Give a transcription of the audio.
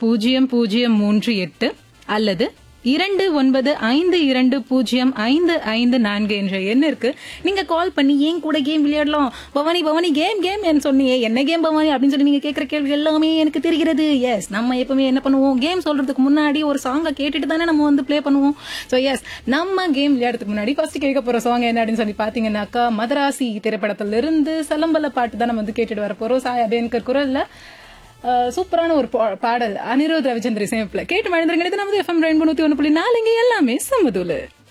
பூஜ்ஜியம் பூஜ்ஜியம் மூன்று எட்டு அல்லது இரண்டு ஒன்பது ஐந்து இரண்டு பூஜ்ஜியம் ஐந்து ஐந்து நான்கு என்ற எண்ணிற்கு நீங்க கால் பண்ணி ஏன் கூட கேம் விளையாடலாம் பவானி பவானி கேம் கேம் என்று சொன்னீங்க என்ன கேம் பவானி அப்படின்னு சொல்லி நீங்க கேட்கிற கேள்வி எல்லாமே எனக்கு தெரிகிறது எஸ் நம்ம எப்பவுமே என்ன பண்ணுவோம் கேம் சொல்றதுக்கு முன்னாடி ஒரு சாங்கை கேட்டுட்டு தானே நம்ம வந்து ப்ளே பண்ணுவோம் ஸோ எஸ் நம்ம கேம் விளையாடுறதுக்கு முன்னாடி ஃபர்ஸ்ட் கேட்க போற சாங் என்ன அப்படின்னு சொல்லி பாத்தீங்கன்னாக்கா மதராசி திரைப்படத்துல இருந்து சலம்பல பாட்டு தான் நம்ம வந்து கேட்டுட்டு வர போறோம் சாய் அபேன்கர் குரல்ல அஹ் சூப்பரான ஒரு பா- பாடல் அனிருத் ரவிச்சந்திர இசையமைப்புல கேட்டு மழந்துருங்க இது நமது எஃப்எம் ரெண்டு நூத்தி ஒன்று புள்ளி நாலு இங்க எல்லாமே சமதுல